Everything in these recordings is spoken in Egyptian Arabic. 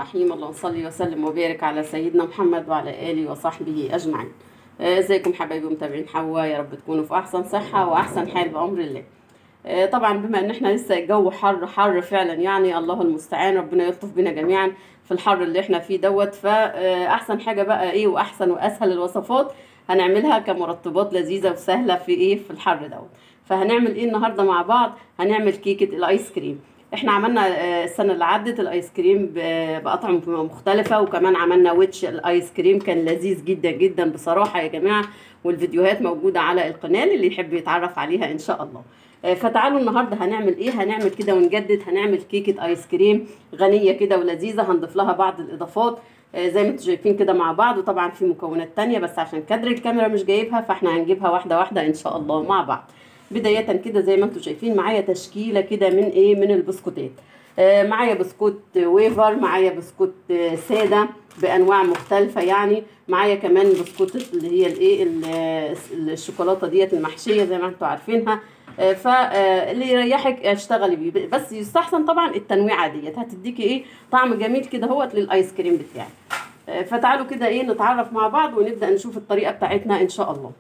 الرحيم اللهم صل وسلم وبارك على سيدنا محمد وعلى اله وصحبه اجمعين آه، ازيكم حبايبي ومتابعين حوا يا رب تكونوا في احسن صحه واحسن حال بامر الله آه، طبعا بما ان احنا لسه الجو حر حر فعلا يعني الله المستعان ربنا يلطف بنا جميعا في الحر اللي احنا فيه دوت فاحسن حاجه بقى ايه واحسن واسهل الوصفات هنعملها كمرطبات لذيذه وسهله في ايه في الحر دوت فهنعمل ايه النهارده مع بعض هنعمل كيكه الايس كريم احنا عملنا آه، السنه اللي عدت الايس كريم ب- باطعمه مختلفه وكمان عملنا ويتش الايس كريم كان لذيذ جدا جدا بصراحه يا جماعه والفيديوهات موجوده على القناه اللي يحب يتعرف عليها ان شاء الله آه، فتعالوا النهارده هنعمل ايه هنعمل كده ونجدد هنعمل كيكه ايس كريم غنيه كده ولذيذه هنضيف لها بعض الاضافات آه، زي ما انتم شايفين كده مع بعض وطبعا في مكونات تانية بس عشان كادر الكاميرا مش جايبها فاحنا هنجيبها واحده واحده ان شاء الله مع بعض بداية كده زي ما انتم شايفين معايا تشكيلة كده من ايه من البسكوتات آه معايا بسكوت ويفر معايا بسكوت آه سادة بانواع مختلفة يعني معايا كمان بسكوت اللي هي الايه ال- الشوكولاتة ديت المحشية زي ما انتم عارفينها آه فاللي يريحك اشتغلي بيه بس يستحسن طبعا التنويعة ديت هتديكي ايه طعم جميل كده هوت للايس كريم بتاعك آه فتعالوا كده ايه نتعرف مع بعض ونبدأ نشوف الطريقة بتاعتنا ان شاء الله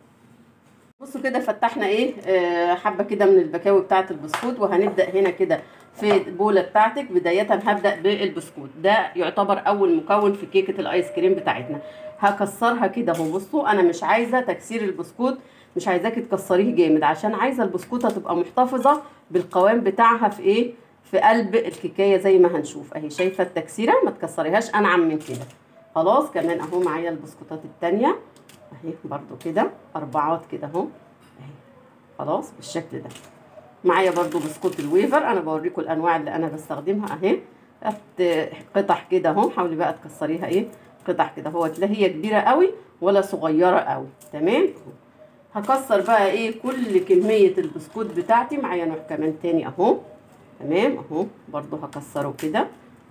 بصوا كده فتحنا ايه آه حبه كده من البكاوي بتاعه البسكوت وهنبدا هنا كده في البوله بتاعتك بدايه هبدا بالبسكوت ده يعتبر اول مكون في كيكه الايس كريم بتاعتنا هكسرها كده اهو بصوا انا مش عايزه تكسير البسكوت مش عايزاكي تكسريه جامد عشان عايزه البسكوته تبقى محتفظه بالقوام بتاعها في ايه في قلب الكيكايه زي ما هنشوف اهي شايفه التكسيره ما تكسريهاش انعم من كده خلاص كمان اهو معايا البسكوتات التانيه اهي برضو كده اربعات كده اهو اهي خلاص بالشكل ده معايا برضو بسكوت الويفر انا بوريكم الانواع اللي انا بستخدمها اهي قط- قطع كده اهو حاولي بقى تكسريها ايه قطع كده اهو لا هي كبيره قوي ولا صغيره قوي تمام هكسر بقى ايه كل كميه البسكوت بتاعتي معايا نوع كمان تاني اهو تمام اهو برضو هكسره كده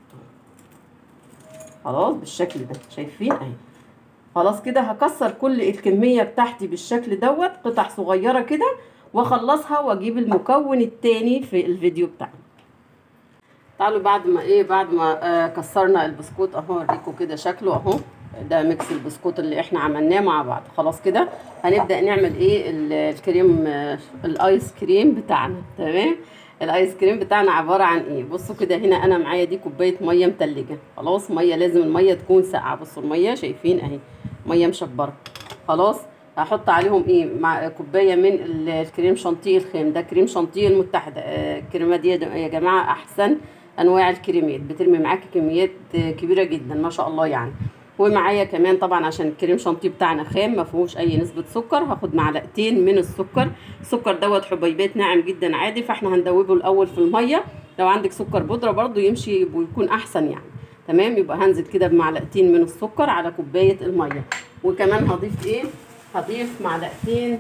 خلاص بالشكل ده شايفين اهي خلاص كده هكسر كل الكميه بتاعتي بالشكل دوت قطع صغيره كده واخلصها واجيب المكون التاني في الفيديو بتاعنا تعالوا بعد ما ايه بعد ما آه كسرنا البسكوت اهو اوريكم كده شكله اهو ده ميكس البسكوت اللي احنا عملناه مع بعض خلاص كده هنبدا نعمل ايه ال- الكريم آه الايس كريم بتاعنا تمام الايس كريم بتاعنا عباره عن ايه بصوا كده هنا انا معايا دي كوبايه ميه متلجه خلاص ميه لازم الميه تكون ساقعه بصوا الميه شايفين اهي ميه مشبره خلاص هحط عليهم ايه مع كوبايه من ال- الكريم شانتيه الخام ده كريم شانتيه المتحده آه، الكريمه دي يا جماعه احسن انواع الكريمات بترمي معاكي كميات آه، كبيره جدا ما شاء الله يعني ومعايا كمان طبعا عشان الكريم شانتيه بتاعنا خام ما فيهوش اي نسبه سكر هاخد معلقتين من السكر السكر دوت حبيبات ناعم جدا عادي فاحنا هندوبه الاول في الميه لو عندك سكر بودره برضو يمشي ويكون احسن يعني تمام يبقى هنزل كده بمعلقتين من السكر على كوبايه الميه وكمان هضيف ايه هضيف معلقتين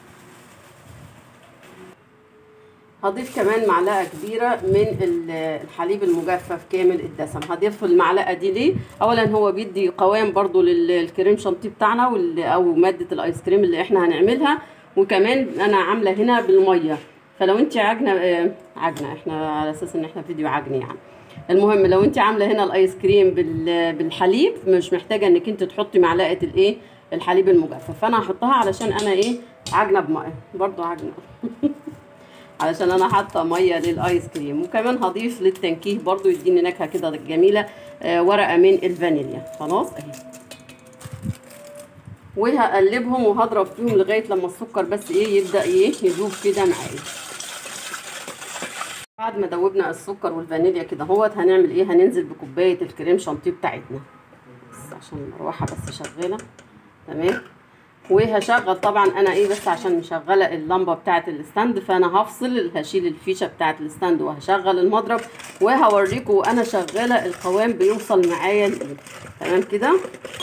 هضيف كمان معلقه كبيره من ال- الحليب المجفف كامل الدسم هضيف المعلقه دي ليه اولا هو بيدي قوام برضو للكريم شانتيه بتاعنا وال- او ماده الايس كريم اللي احنا هنعملها وكمان انا عامله هنا بالميه فلو انت عجنه آه، عجنه احنا على اساس ان احنا فيديو عجن يعني المهم لو انت عامله هنا الايس كريم بال- بالحليب مش محتاجه انك انت تحطي معلقه الايه الحليب المجفف فانا هحطها علشان انا ايه عجنه بميه برضو عجنه علشان انا حاطه ميه للايس كريم وكمان هضيف للتنكيه برضو يديني نكهه كده جميله آه ورقه من الفانيليا خلاص اهي وهقلبهم وهضرب فيهم لغايه لما السكر بس ايه يبدا ايه يذوب كده معايا بعد ما دوبنا السكر والفانيليا كده اهوت هنعمل ايه هننزل بكوبايه الكريم شانتيه بتاعتنا بس عشان المروحه بس شغاله تمام وهشغل طبعا انا ايه بس عشان مشغله اللمبه بتاعه الستاند فانا هفصل هشيل الفيشه بتاعه الستاند وهشغل المضرب وهوريكم وانا شغاله القوام بيوصل معايا لايه تمام كده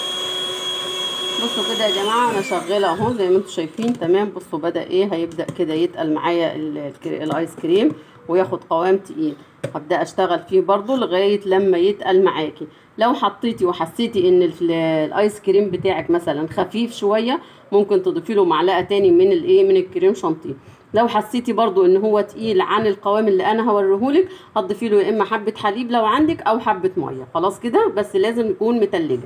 بصوا كده يا جماعه انا شغاله اهو زي ما انتم شايفين تمام بصوا بدا ايه هيبدا كده يتقل معايا ال- الكري- الايس كريم وياخد قوام تقيل هبدا اشتغل فيه برضو لغايه لما يتقل معاكي لو حطيتي وحسيتي ان ال- الايس كريم بتاعك مثلا خفيف شويه ممكن تضيفي له معلقه تاني من الايه من الكريم شانتيه لو حسيتي برضو ان هو تقيل عن القوام اللي انا هوريهولك هتضيفي له يا اما حبه حليب لو عندك او حبه ميه خلاص كده بس لازم يكون متلجه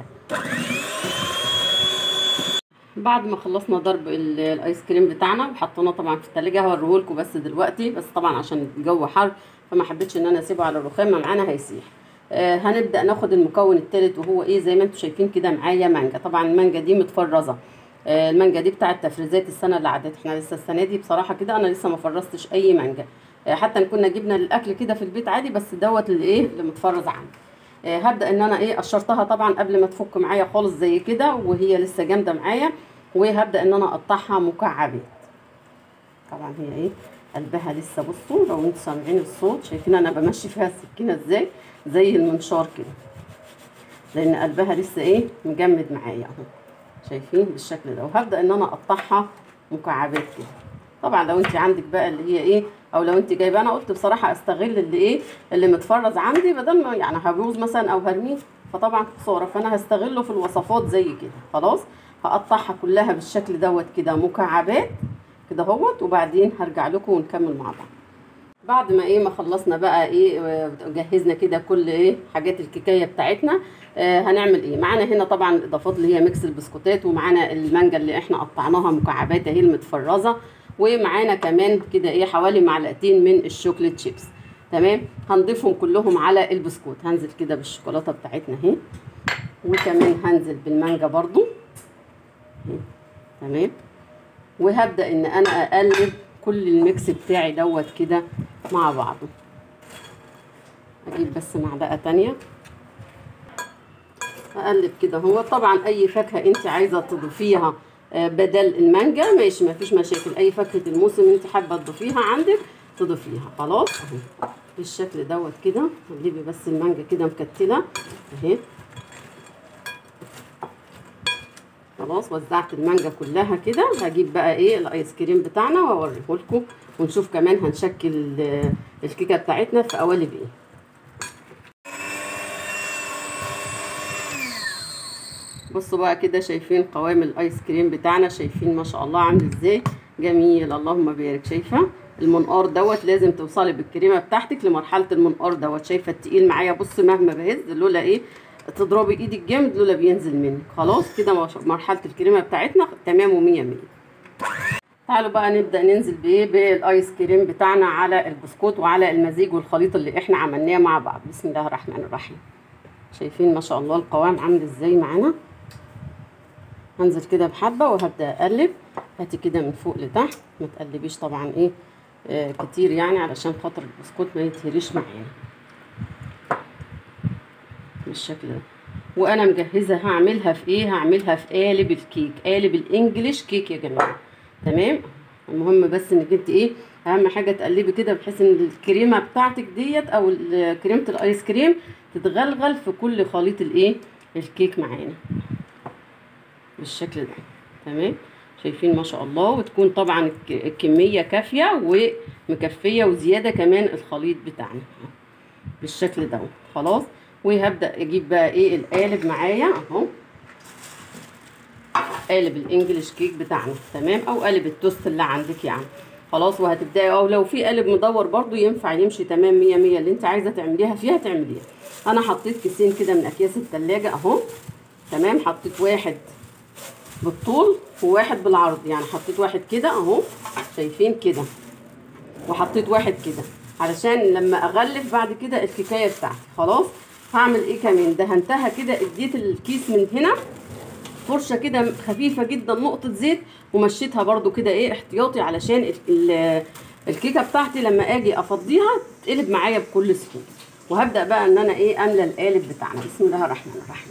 بعد ما خلصنا ضرب ال- الايس كريم بتاعنا وحطيناه طبعا في التلاجة هوريهولكوا بس دلوقتي بس طبعا عشان الجو حر فما حبيتش ان انا اسيبه على الرخامه معانا هيسيح آه هنبدا ناخد المكون التالت وهو ايه زي ما انتم شايفين كده معايا مانجا طبعا المانجا دي متفرزه آه المانجا دي بتاعه تفريزات السنه اللي عدت احنا لسه السنه دي بصراحه كده انا لسه ما فرزتش اي مانجا آه حتى إن كنا جبنا للاكل كده في البيت عادي بس دوت اللي ايه اللي متفرز عندي آه هبدا ان انا ايه قشرتها طبعا قبل ما تفك معايا خالص زي كده وهي لسه جامده معايا وهبدا ان انا اقطعها مكعبات طبعا هي ايه قلبها لسه بصوا لو انتوا سامعين الصوت شايفين انا بمشي فيها السكينه ازاي زي المنشار كده لان قلبها لسه ايه مجمد معايا اهو شايفين بالشكل ده وهبدا ان انا اقطعها مكعبات كده طبعا لو انت عندك بقى اللي هي ايه او لو انت جايبه انا قلت بصراحه استغل اللي ايه اللي متفرز عندي بدل ما يعني هبوظ مثلا او هرميه فطبعا خساره فانا هستغله في الوصفات زي كده خلاص هقطعها كلها بالشكل دوت كده مكعبات كده اهوت وبعدين هرجع لكم ونكمل مع بعض بعد ما ايه ما خلصنا بقى ايه آه، جهزنا كده كل ايه حاجات الكيكايه بتاعتنا آه هنعمل ايه معانا هنا طبعا الاضافات اللي هي ميكس البسكوتات ومعانا المانجا اللي احنا قطعناها مكعبات اهي المتفرزه ومعانا كمان كده ايه حوالي معلقتين من الشوكليت شيبس تمام هنضيفهم كلهم على البسكوت هنزل كده بالشوكولاته بتاعتنا اهي وكمان هنزل بالمانجا برضو اهي. تمام وهبدا ان انا اقلب كل الميكس بتاعي دوت كده مع بعضه اجيب بس معلقه تانية اقلب كده هو طبعا اي فاكهه انت عايزه تضيفيها آه، بدل المانجا ماشي ما فيش مشاكل اي فاكهه الموسم انت حابه تضيفيها عندك تضيفيها خلاص اهي بالشكل دوت كده قلبي بس المانجا كده مكتله اهي خلاص وزعت المانجا كلها كده هجيب بقى ايه الايس كريم بتاعنا واوريه لكم ونشوف كمان هنشكل ال- الكيكه بتاعتنا في قوالب ايه بصوا بقى كده شايفين قوام الايس كريم بتاعنا شايفين ما شاء الله عامل ازاي جميل اللهم بارك شايفه المنقار دوت لازم توصلي بالكريمه بتاعتك لمرحله المنقار دوت شايفه التقيل معايا بص مهما بهز لولا ايه تضربي ايدك جامد لولا بينزل منك خلاص كده مش- مرحله الكريمه بتاعتنا تمام ومية مية تعالوا بقى نبدا ننزل بايه بالايس كريم بتاعنا على البسكوت وعلى المزيج والخليط اللي احنا عملناه مع بعض بسم الله الرحمن الرحيم شايفين ما شاء الله القوام عامل ازاي معانا هنزل كده بحبه وهبدا اقلب هاتي كده من فوق لتحت ما تقلبيش طبعا ايه آه كتير يعني علشان خاطر البسكوت ما يتهريش معانا بالشكل ده وانا مجهزه هعملها في ايه هعملها في قالب الكيك قالب الانجليش كيك يا جماعه تمام المهم بس انك انت ايه اهم حاجه تقلبي كده بحيث ان الكريمه بتاعتك ديت او ال- كريمه الايس كريم تتغلغل في كل خليط الايه الكيك معانا بالشكل ده تمام شايفين ما شاء الله وتكون طبعا الك- الكميه كافيه ومكفيه وزياده كمان الخليط بتاعنا بالشكل ده خلاص وهبدا اجيب بقى ايه القالب معايا اهو قالب الانجليش كيك بتاعنا تمام او قالب التوست اللي عندك يعني خلاص وهتبداي او لو في قالب مدور برضو ينفع يمشي تمام مية مية اللي انت عايزه تعمليها فيها تعمليها انا حطيت كيسين كده من اكياس التلاجة اهو تمام حطيت واحد بالطول وواحد بالعرض يعني حطيت واحد كده اهو شايفين كده وحطيت واحد كده علشان لما اغلف بعد كده الكيكايه بتاعتي خلاص هعمل ايه كمان دهنتها كده اديت الكيس من هنا فرشه كده خفيفه جدا نقطه زيت ومشيتها برده كده ايه احتياطي علشان ال- ال- الكيكه بتاعتي لما اجي افضيها تقلب معايا بكل سهوله وهبدا بقى ان انا ايه املى القالب بتاعنا بسم الله الرحمن الرحيم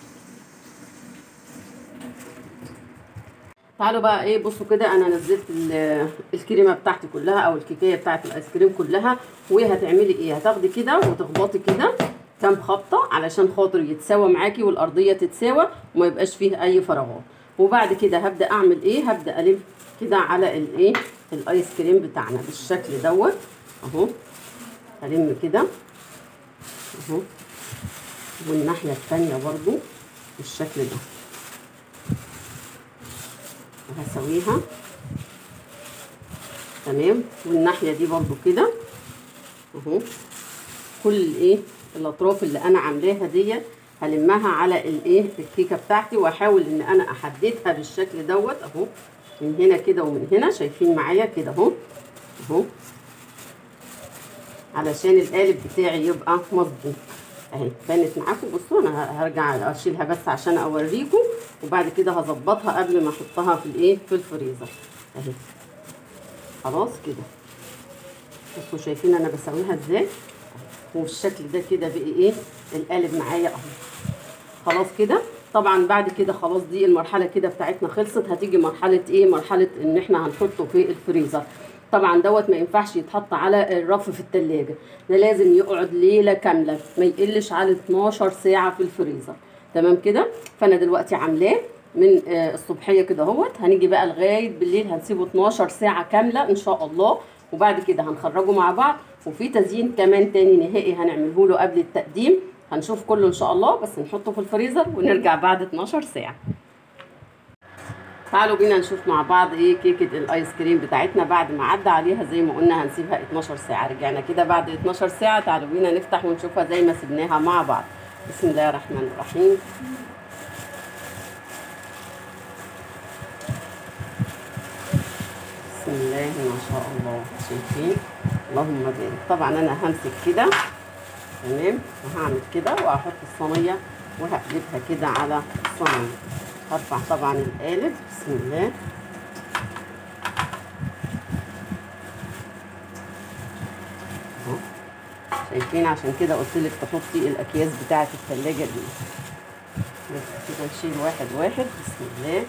تعالوا بقى ايه بصوا كده انا نزلت ال- الكريمه بتاعتي كلها او الكيكيه بتاعت الايس كريم كلها وهتعملي ايه هتاخدي كده وتخبطي كده كام خبطه علشان خاطر يتساوى معاكي والارضيه تتساوى وما يبقاش فيه اي فراغات وبعد كده هبدا اعمل ايه هبدا الف كده على الايه الايس كريم بتاعنا بالشكل دوت اهو هلم كده اهو والناحيه الثانيه برضو بالشكل ده وهسويها تمام والناحيه دي برضو كده اهو كل الايه الاطراف اللي انا عاملاها دي هلمها على الايه الكيكه بتاعتي واحاول ان انا احددها بالشكل دوت اهو من هنا كده ومن هنا شايفين معايا كده اهو اهو علشان القالب بتاعي يبقى مظبوط اهي بانت معاكم بصوا انا هرجع اشيلها بس عشان اوريكم وبعد كده هظبطها قبل ما احطها في الايه في الفريزر اهي خلاص كده بصوا شايفين انا بسويها ازاي والشكل ده كده بقي ايه القالب معايا اهو خلاص كده طبعا بعد كده خلاص دي المرحله كده بتاعتنا خلصت هتيجي مرحله ايه مرحله ان احنا هنحطه في الفريزر طبعا دوت ما ينفعش يتحط على الرف في التلاجة ده لازم يقعد ليله كامله ما يقلش على 12 ساعه في الفريزر تمام كده فانا دلوقتي عاملاه من آه الصبحيه كده اهوت هنيجي بقى لغايه بالليل هنسيبه 12 ساعه كامله ان شاء الله وبعد كده هنخرجه مع بعض وفي تزيين كمان تاني نهائي هنعمله له قبل التقديم هنشوف كله ان شاء الله بس نحطه في الفريزر ونرجع بعد 12 ساعه تعالوا بينا نشوف مع بعض ايه كيكه الايس كريم بتاعتنا بعد ما عدى عليها زي ما قلنا هنسيبها 12 ساعه رجعنا كده بعد 12 ساعه تعالوا بينا نفتح ونشوفها زي ما سبناها مع بعض بسم الله الرحمن الرحيم بسم الله ما شاء الله شايفين اللهم بارك طبعا انا همسك كده تمام وهعمل كده وهحط الصينيه وهقلبها كده على الصينيه هرفع طبعا القالب بسم الله اهو شايفين عشان كده قلت لك تحطي الاكياس بتاعه الثلاجه دي بس كده نشيل واحد واحد بسم الله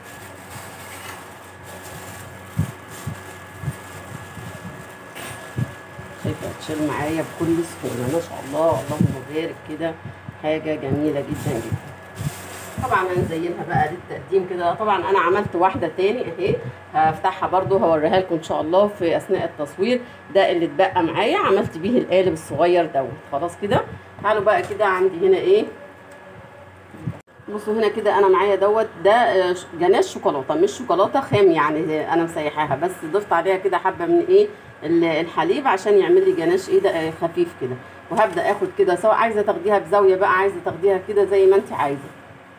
شايفه هتشيل معايا بكل سهوله ما شاء الله اللهم بارك كده حاجه جميله جدا جدا طبعا هنزينها بقى للتقديم كده طبعا انا عملت واحده تاني اهي هفتحها برده هوريها لكم ان شاء الله في اثناء التصوير ده اللي اتبقى معايا عملت بيه القالب الصغير دوت خلاص كده تعالوا بقى كده عندي هنا ايه بصوا هنا كده انا معايا دوت ده جناش شوكولاته مش شوكولاته خام يعني انا مسيحاها بس ضفت عليها كده حبه من ايه الحليب عشان يعمل لي جناش ايه ده خفيف كده وهبدا اخد كده سواء عايزه تاخديها بزاويه بقى عايزه تاخديها كده زي ما انت عايزه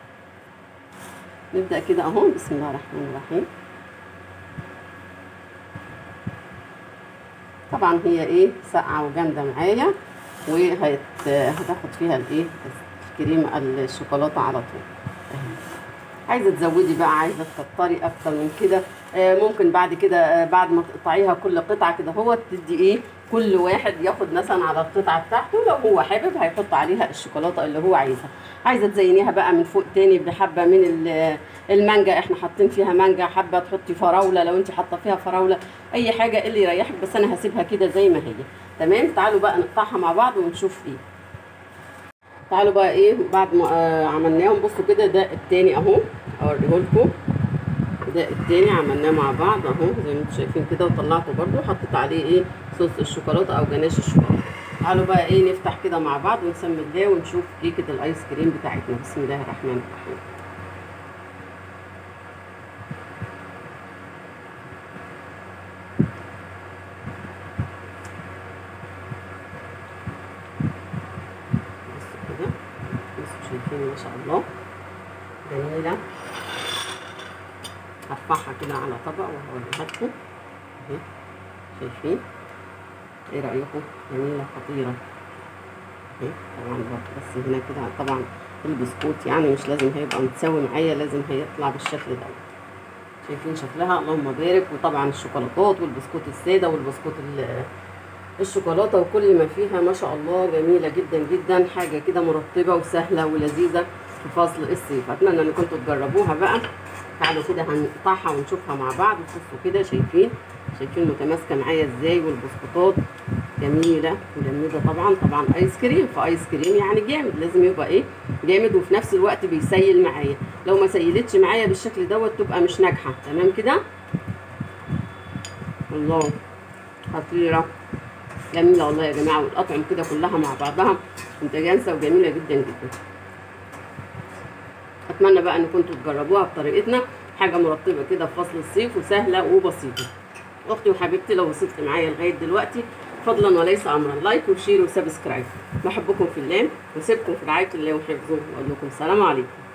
نبدا كده اهو بسم الله الرحمن الرحيم طبعا هي ايه ساقعه وجامده معايا وهتاخد فيها الايه الكريمه الشوكولاته على طول عايزه تزودي بقى عايزه تكتري اكتر من كده آه ممكن بعد كده آه بعد ما تقطعيها كل قطعه كده هو تدي ايه كل واحد ياخد مثلا على القطعه بتاعته لو هو حابب هيحط عليها الشوكولاته اللي هو عايزها عايزه تزينيها بقى من فوق تاني بحبه من المانجا احنا حاطين فيها مانجا حابه تحطي فراوله لو انت حاطه فيها فراوله اي حاجه اللي يريحك بس انا هسيبها كده زي ما هي تمام تعالوا بقى نقطعها مع بعض ونشوف ايه تعالوا بقى ايه بعد ما آه عملناهم بصوا كده ده التاني اهو اوريه لكم ده التاني عملناه مع بعض اهو زي ما انتم شايفين كده وطلعته برده وحطيت عليه ايه صوص الشوكولاته او جناش الشوكولاته تعالوا بقى ايه نفتح كده مع بعض ونسمي الله ونشوف كيكه الايس كريم بتاعتنا بسم الله الرحمن الرحيم بصوا كده بصوا شايفين ما شاء الله جميله هرفعها كده على طبق وهوريها لكم اهي شايفين ايه رايكم جميله خطيره اهي طبعا بس هنا كده طبعا البسكوت يعني مش لازم هيبقى متساوي معايا لازم هيطلع بالشكل ده شايفين شكلها اللهم بارك وطبعا الشوكولاتات والبسكوت الساده والبسكوت الشوكولاته وكل ما فيها ما شاء الله جميله جدا جدا حاجه كده مرطبه وسهله ولذيذه في فصل الصيف اتمنى ان كنتوا تجربوها بقى تعالوا كده هنقطعها ونشوفها مع بعض بصوا كده شايفين شايفين متماسكه معايا ازاي والبسكوتات جميله وجميله طبعا طبعا ايس كريم فايس كريم يعني جامد لازم يبقى ايه جامد وفي نفس الوقت بيسيل معايا لو ما سيلتش معايا بالشكل دوت تبقى مش ناجحه تمام كده الله خطيره جميله والله يا جماعه والاطعم كده كلها مع بعضها متجانسه وجميله جدا جدا اتمنى بقى ان كنتوا تجربوها بطريقتنا حاجه مرطبه كده في فصل الصيف وسهله وبسيطه اختي وحبيبتي لو وصلت معايا لغايه دلوقتي فضلا وليس امرا لايك وشير وسبسكرايب بحبكم في الله وسيبكم في رعايه الله وحفظه واقول لكم سلام عليكم